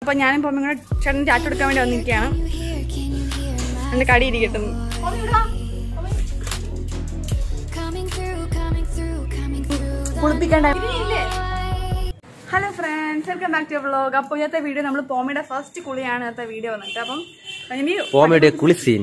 അപ്പൊ ഞാനും പൊമ്മ കൂടെ ചേട്ടൻ ചാറ്റ് എടുക്കാൻ വേണ്ടി വന്നിരിക്കുകയാണ് എന്റെ കടി ഇരിക്കട്ടെ Coming through, coming through, coming through. the കുളിപ്പിക്കണ്ട night. Hello friends welcome back to vlog അപ്പോൾ ഇന്നത്തെ വീഡിയോ നമ്മൾ പോമിയുടെ ഫസ്റ്റ് കുളിയാണ് ഇന്നത്തെ വീഡിയോ വന്നിട്ട് അപ്പം ഇനി കോമഡി കുളിസീൻ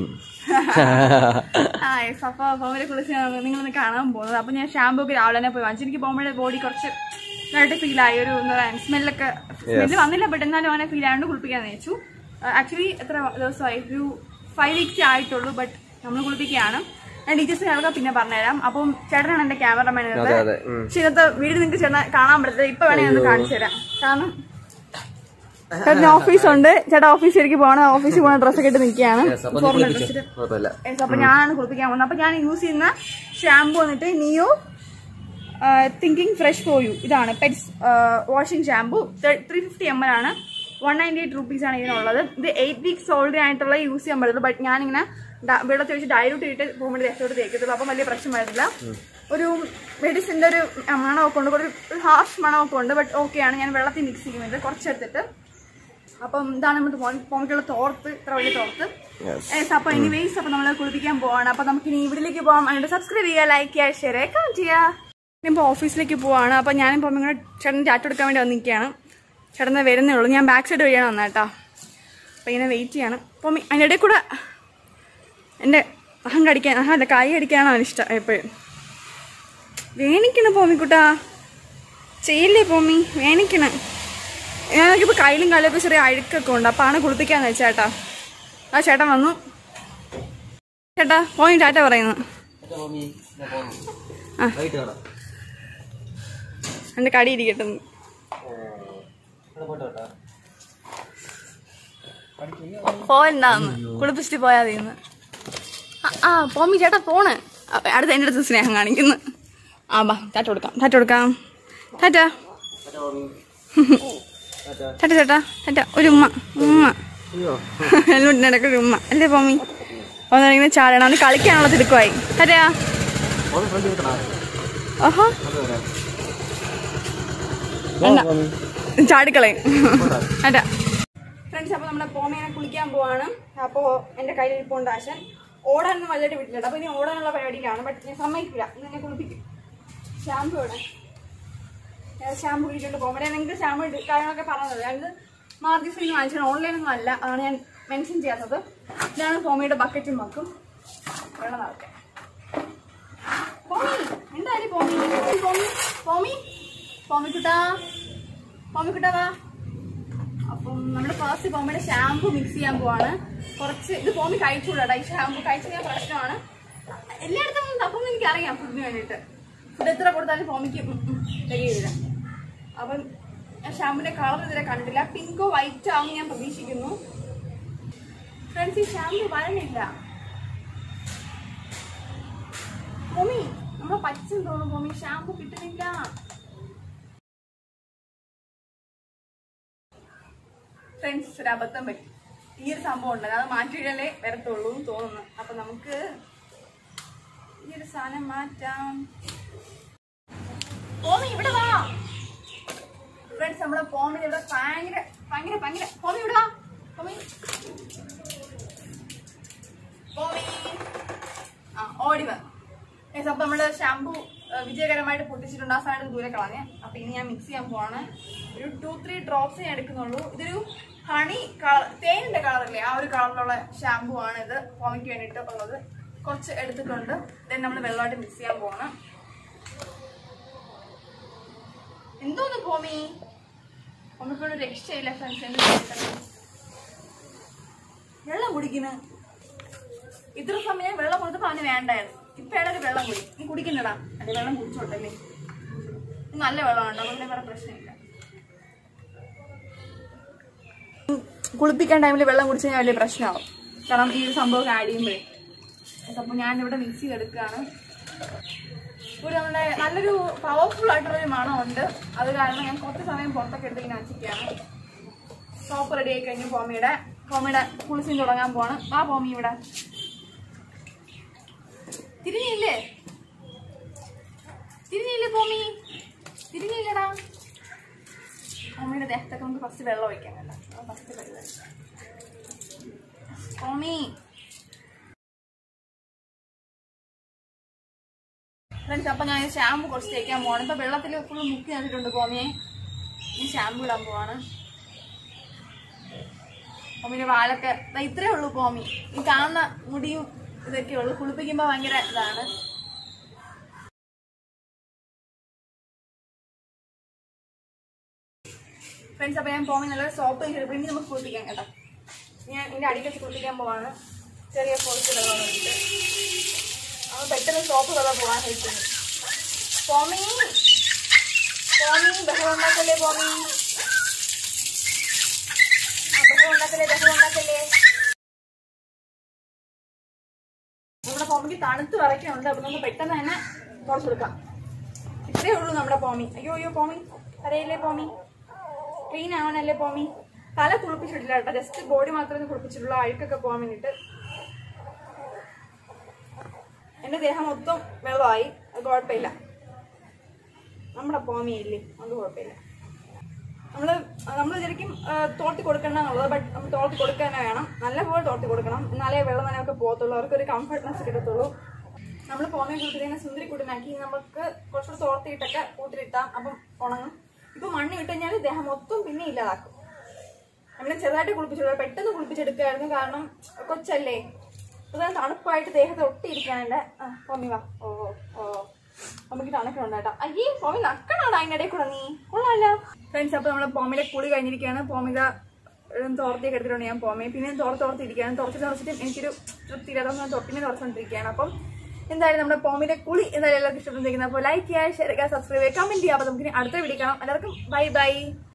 ആ യെസ് അപ്പോൾ പോമിയുടെ കുളിച്ച് നിങ്ങളൊന്ന് കാണാൻ പോകുന്നത് അപ്പോൾ ഞാൻ ഷാമ്പൂ ഒക്കെ രാവിലെ തന്നെ പോയി വാങ്ങിച്ചു എനിക്ക് പോമിയുടെ ബോഡി കുറച്ച് നന്നായിട്ട് ഫീൽ ആയി ഒരു എന്താ പറയുക സ്മെല്ലൊക്കെ സ്മെല്ല് വന്നില്ല ബട്ട് എന്നാലും അവനെ ഫീൽ ആയതുകൊണ്ട് കുളിപ്പിക്കാൻ വെച്ചു ആക്ച്വലി എത്ര ദിവസമായി ഒരു ഫൈവ് വീക്സ് ആയിട്ടുള്ളൂ ബട്ട് നമ്മൾ കുളിപ്പിക്കുകയാണ് ഞാൻ ടീച്ചേഴ്സ് ഞങ്ങൾക്ക് പിന്നെ പറഞ്ഞുതരാം അപ്പം ചേട്ടനാണ് എന്റെ ക്യാമറമാൻ അതെ അതെ ഉം. പക്ഷെ ഇന്നത്തെ വീട് നിങ്ങൾക്ക് ചേട്ടൻ കാണാൻ പറ്റത്തില്ല ഇപ്പൊ വേണേ ഒന്ന് കാണിച്ചു തരാം കാരണം ചേട്ടന് ഓഫീസ് ഉണ്ട് ചേട്ടാ ഓഫീസിലേക്ക് പോകണം ഓഫീസിൽ പോകണ ഡ്രസ്സൊക്കെ ഇട്ട് നിൽക്കുകയാണ് Yes, അപ്പൊ ഒന്ന് കുളിപ്പിച്ച്. കുഴപ്പമില്ല Yes, അപ്പൊ ഞാനാണ് കുളിപ്പിക്കാൻ പോകുന്നത് അപ്പൊ ഞാൻ യൂസ് ചെയ്യുന്ന ഷാമ്പു വന്നിട്ട് neo thinking fresh for you ഇതാണ് pets washing shampoo three fifty M L ആണ് വൺ നയൻറ്റി എയ്റ്റ് റുപ്പീസ് ആണ് ഇതിനുള്ളത് ഇത് എയ്റ്റ് വീക്സ് ഓൾഡ് ആയിട്ടുള്ള യൂസ് ചെയ്യാൻ പറ്റുള്ളൂ ബട്ട് ഞാനിങ്ങനെ ഡ- വെള്ളത്തിൽ വെച്ച് ഡയലൂട്ട് ചെയ്തിട്ട് പോകുമ്പോൾ രസത്തോട് തേക്കത്തുള്ളൂ അപ്പം വലിയ പ്രശ്നം വരത്തില്ല ഒരു മെഡിസിൻ്റെ ഒരു മണമൊക്കെ ഉണ്ട് ഒരു ഹാർഷ് മണമൊക്കെ ഉണ്ട് ബട്ട് ഓക്കെയാണ് ഞാൻ വെള്ളത്തിൽ മിക്സ് ചെയ്യുന്നത് കുറച്ചെടുത്തിട്ട് അപ്പം ഇതാണ് നമ്മുടെ പോമിക്കുള്ള തോർത്ത് ഇത്ര വലിയ തോർത്ത് Yes. Yes, അപ്പൊ എനിവേസ് അപ്പൊ നമ്മള് കുളിപ്പിക്കാൻ പോവാണ് അപ്പൊ നമുക്ക് ഇനി ഇവിടേക്ക് പോവാം അതിന്റെ സബ്സ്ക്രൈബ് ചെയ്യുക ലൈക്ക് ചെയ്യുക ഷെയർ ചെയ്യുക കമന്റ് ചെയ്യുക ഇപ്പൊ ഓഫീസിലേക്ക് പോവാണ് അപ്പൊ ഞാനും പൊമ്മ കൂടെ ചേട്ടൻ ചാറ്റ് എടുക്കാൻ വേണ്ടി വന്നിരിക്കുകയാണ് ചേട്ടൻ ദേ വരുന്നേ ഉള്ളൂ ഞാൻ ബാക്ക് സൈഡ് വഴിയാണ് വന്നേട്ടാ അപ്പൊ ഇങ്ങനെ വെയിറ്റ് ചെയ്യാണ് പൊമ്മി അതിൻ്റെ ഇടയിൽ കൂടെ എൻ്റെ അഹം കടിക്കാൻ അഹം അല്ല കൈ അടിക്കാനാണ് അവന് ഇഷ്ടം എപ്പോഴും വേണിക്കണ പോമിക്കുട്ടാ ചെയ്യില്ലേ പോമി വേണിക്കണ ഞാനൊക്കിപ്പോൾ കയ്യിലും കാലൊക്കെ ചെറിയ അഴുക്കൊക്കെ ഉണ്ട് അപ്പോൾ ആണ് കുളിപ്പിക്കാന്ന് വെച്ചേട്ടാ ആ ചേട്ടൻ വന്നു ചേട്ടാ പോയി ടാറ്റ പറയുന്നു ആ. എൻ്റെ കടി ഇരിക്കട്ടെ പോവണ്ടാന്ന് കുളിപ്പിച്ചിട്ട് പോയാ തീന്ന് ആ പോമി ചേട്ടാ പോണ് അപ്പൊ അടുത്ത എൻ്റെ അടുത്ത് സ്നേഹം കാണിക്കുന്നു ആ ബാ ടാറ്റ കൊടുക്കാം ടാറ്റ കൊടുക്കാം ടാറ്റ ടാറ്റ ചേട്ടാ ടാറ്റ ഒരു ഉമ്മ ഉമ്മ ഹെൽമെറ്റിൻ്റെ ഇടയ്ക്ക് ഒരു ഉമ്മ അല്ലേ പോമി ഒന്നിങ്ങനെ ചാടണം അവന് കളിക്കാനുള്ള തിടുക്കമായി ടാറ്റയാ ഓഹോ ചാടിക്കളയും അല്ല ഫ്രണ്ട്സ് അപ്പോൾ നമ്മുടെ പോമേനെ കുളിക്കാൻ പോവാണ് അപ്പോൾ എൻ്റെ കയ്യിൽ ഇരിപ്പുണ്ട് ആശൻ ഓടാനൊന്നും വലുതായിട്ട് വിട്ടില്ല അപ്പോൾ ഇനി ഓടാനുള്ള പരിപാടിയിലാണ് ബട്ട് ഞാൻ സമ്മതിക്കില്ല ഇന്ന് എന്നെ കുളിപ്പിക്കും ഷാമ്പു ഇവിടെ ഷാമ്പു ഇട്ടിട്ട് പോമേ നിങ്ങൾക്ക് ഷാമ്പു ഇട്ട് കാര്യങ്ങളൊക്കെ പറഞ്ഞത് ഞാനിത് മാർജിസ് നിന്ന് വാങ്ങിച്ചത് ഓൺലൈനൊന്നും അല്ല അതാണ് ഞാൻ മെൻഷൻ ചെയ്യാത്തത് ഇതാണ് പോമയുടെ ബക്കറ്റും മക്കും വെള്ളം നടക്കാം പോമി എന്തായാലും പോമി പോമി പോമി പോമിക്കുട്ടാ പോമിക്കുട്ടാ വാ അപ്പം നമ്മുടെ ഫസ്റ്റ് പോമിയുടെ ഷാമ്പു മിക്സ് ചെയ്യാൻ പോവാണ് കുറച്ച് ഇത് പോമി കഴിച്ചുകൂടാ ഈ ഷാമ്പു കഴിച്ചു കഴിഞ്ഞാൽ പ്രശ്നമാണ് എല്ലായിടത്തും തപ്പൊന്നും എനിക്കറിയാം ഫുഡിന് വേണ്ടിയിട്ട് ഫുഡ് എത്ര കൊടുത്താലും പോമിക്ക് ഉം ഉം തികയില്ല അപ്പം ഷാമ്പുവിന്റെ കളർ ഇതുവരെ കണ്ടില്ല പിങ്കോ വൈറ്റ് ആവും ഞാൻ പ്രതീക്ഷിക്കുന്നു ഫ്രണ്ട്സ് ഈ ഷാമ്പു വരണില്ല ഭൂമി നമ്മളെ പച്ച തോന്നുന്നു ഭൂമി ഷാമ്പു കിട്ടുന്നില്ല ഫ്രണ്ട്സ് ഒരു അബദ്ധം പറ്റി ഈ ഒരു സംഭവം ഉണ്ട് അത് മാറ്റിയിടലേ വരത്തുള്ളൂ എന്ന് തോന്നുന്നു അപ്പൊ നമുക്ക് ഈ ഒരു സാധനം മാറ്റാം ഭൂമി ഇവിടെ വാ ഫ്രണ്ട്സ് നമ്മളെ പോമിന് ഇവിടെ ഭയങ്കര ഭയങ്കര ഭയങ്കര പോമി ഇവിടെ വാ പോമി പോമി ആ ഓടി വന്നു Yes, അപ്പൊ നമ്മള് ഷാമ്പു വിജയകരമായിട്ട് പൊട്ടിച്ചിട്ടുണ്ട് ആ സാധനം ദൂരെ കളഞ്ഞ് അപ്പൊ ഇനി ഞാൻ മിക്സ് ചെയ്യാൻ പോവാണ് ഒരു ടു ത്രീ ഡ്രോപ്സ് ഞാൻ എടുക്കുന്നുള്ളൂ ഇതൊരു ഹണി കളർ തേനിന്റെ കളറില്ലേ ആ ഒരു കളറിലുള്ള ഷാമ്പു ആണ് ഇത് പോമിക്ക് വേണ്ടിയിട്ട് ഉള്ളത് കുറച്ച് എടുത്തിട്ടുണ്ട് ദെൻ നമ്മൾ വെള്ളമായിട്ട് മിക്സ് ചെയ്യാൻ പോവാണ് എന്തോന്ന് പോമി പോമിക്കൊരു രക്ഷയില്ല ഫ്രണ്ട്സ് എന്ത് ചെയ്തിട്ടുണ്ടെങ്കിൽ. വെള്ളം കുടിക്കുന്നു ഇത്ര സമയം വെള്ളം കൊടുത്തപ്പോ അവന് വേണ്ടായിരുന്നു ഇപ്പഴാണ് ഒരു വെള്ളം കുടി നീ കുടിക്കുന്നടാ അല്ലെ വെള്ളം കുടിച്ചോട്ടല്ലേ ഇത് നല്ല വെള്ളമുണ്ട് അപ്പൊ പിന്നെ വേറെ പ്രശ്നമില്ല കുളിപ്പിക്കാൻ ടൈമിൽ വെള്ളം കുടിച്ചു കഴിഞ്ഞാൽ വലിയ പ്രശ്നമാവും കാരണം ഈ ഒരു സംഭവം ആഡ് ചെയ്യുമ്പോഴേ അപ്പൊ ഞാനിവിടെ മിക്സ് ചെയ്തെടുക്കുകയാണ് ഒരു നമ്മുടെ നല്ലൊരു പവർഫുൾ ആയിട്ടുള്ളൊരു മണമുണ്ട് അത് കാരണം ഞാൻ കുറച്ച് സമയം പുറത്തൊക്കെ എടുത്ത് ഇങ്ങനെ വെച്ചിരിക്കുകയാണ് സോപ്പ് റെഡി ആയി കഴിഞ്ഞു പോമിയുടെ പോമിയുടെ കുളിച്ചും തുടങ്ങാൻ പോവാണ് ആ പോമി ഇവിടെ തിരിഞ്ഞില്ലേ തിരിഞ്ഞില്ലേ പോമി തിരിഞ്ഞില്ലടാ പോമിയുടെ ദേഹത്തൊക്കെ നമുക്ക് ഫസ്റ്റ് വെള്ളം ഒഴിക്കാൻ വേണ്ട ഫസ്റ്റ് പോമി ഫ്രണ്ട്സ് അപ്പൊ ഞാൻ ഷാമ്പു കുറച്ച് തേക്കാൻ പോവാണ് ഇപ്പൊ വെള്ളത്തിൽ ഫുൾ മുക്കി നട്ടിട്ടുണ്ട് പോമിയെ ഈ ഷാമ്പു ഇടാൻ പോവാണ് പോമിന്റെ വാലൊക്കെ ദാ ഇത്രേ ഉള്ളൂ പോമി ഈ കാണുന്ന മുടിയും ഇതൊക്കെ ഉള്ളൂ കുളിപ്പിക്കുമ്പോ ഭയങ്കര ഇതാണ് ഫ്രണ്ട്സ് അപ്പൊ ഞാൻ പോമി നല്ല സോപ്പ് ഇനി നമുക്ക് കുളിപ്പിക്കാം കേട്ടോ ഞാൻ ഇതിന്റെ അടിയിൽ വെച്ച് കുളിപ്പിക്കാൻ പോവാണ് ചെറിയ കുറച്ച് വെള്ളം വേണ്ടിയിട്ട് അവൻ പെട്ടെന്ന് സോപ്പ് വെള്ളം പോകാൻ കഴിക്കുന്നു പോമി പോമി ബഹളം ഉണ്ടാക്കല്ലേ പോമി ആ, ബഹളം ഉണ്ടാക്കല്ലേ ബഹളം ഉണ്ടാക്കല്ലേ നമ്മുടെ പോമിക്ക് തണുത്ത് വരയ്ക്കുന്നുണ്ട് അപ്പൊ നമുക്ക് പെട്ടെന്ന് തന്നെ കുറച്ച് കൊടുക്കാം ഇത്രേ ഉള്ളൂ നമ്മുടെ പോമി അയ്യോ അയ്യോ പോമി കരയില്ലേ പോമി ക്ലീൻ ആവാനല്ലേ പോമി തല കുളിപ്പിച്ചിട്ടില്ല കേട്ടോ ജസ്റ്റ് ബോഡി മാത്രമേ കുളിപ്പിച്ചിട്ടുള്ളൂ അഴുക്കൊക്കെ പോകാൻ വേണ്ടിയിട്ട് എന്റെ ദേഹം മൊത്തം വെള്ളമായി അത് കുഴപ്പമില്ല നമ്മുടെ പോമിയില്ലേ അത് കുഴപ്പമില്ല നമ്മള് നമ്മൾ ശരിക്കും ആ, തോർത്തി കൊടുക്കണം എന്നുള്ളത് ബട്ട് നമ്മൾ തോർത്തി കൊടുക്കാൻ തന്നെ വേണം നല്ലപോലെ തോർത്തി കൊടുക്കണം എന്നാലേ വെള്ളം നനയൊക്കെ പോകത്തുള്ളൂ അവർക്ക് ഒരു കംഫർട്ട്നെസ് കിട്ടത്തുള്ളൂ നമ്മൾ പോമയെ കൂട്ടിനെ സുന്ദരി കൂട്ടിനാക്കി നമുക്ക് കുറച്ചുകൂടി തോർത്തിയിട്ടൊക്കെ കൂട്ടിലിട്ടാം അപ്പം ഉണങ്ങും ഇപ്പൊ മണ്ണ് ഇട്ട് കഴിഞ്ഞാൽ ദേഹം മൊത്തം പിന്നെ ഇല്ലാതാക്കും നമ്മളെ ചെറുതായിട്ട് കുളിപ്പിച്ചോളൂ പെട്ടെന്ന് കുളിപ്പിച്ചെടുക്കായിരുന്നു കാരണം കൊച്ചല്ലേ അതാണ് തണുപ്പായിട്ട് ദേഹത്ത് ഒട്ടിയിരിക്കാനുണ്ട് ആ പോമി വാ ഓ ഓ നമുക്ക് തണുക്കുന്നുണ്ട് കേട്ടോ അയ്യേ പോമി നക്കണോടാ അതിൻ്റെ ഇടയിൽ കൂടെ നീ കൊള്ളാമല്ല ഫ്രണ്ട്സ് അപ്പൊ നമ്മളെ പോമിയുടെ കുളി കഴിഞ്ഞിരിക്കുകയാണ് പോമിക തോർത്തിയൊക്കെ എടുത്തിട്ടുണ്ട് ഞാൻ പോമേ പിന്നെ തോർത്ത് തോർത്തിരിക്കുകയാണ് തുറച്ചിട്ട് തുറച്ചിട്ടും എനിക്കൊരു തൃപ്തിയില്ലാതെ ഞാൻ തൊട്ടിനെ തുറച്ചുകൊണ്ടിരിക്കുകയാണ് അപ്പം എന്തായാലും നമ്മുടെ പോമിന്റെ കുളി എന്തായാലും എല്ലാവർക്കും ഇഷ്ടപ്പെട്ടിരിക്കുന്നത് അപ്പോൾ ലൈക്ക് ചെയ്യുക ഷെയർ ചെയ്യുക സബ്സ്ക്രൈബ് ചെയ്യുക കമന്റ് ചെയ്യുക അപ്പോൾ നമുക്ക് ഇനി അടുത്ത വീഡിയോ കാണാം എല്ലാവർക്കും ബൈ ബൈ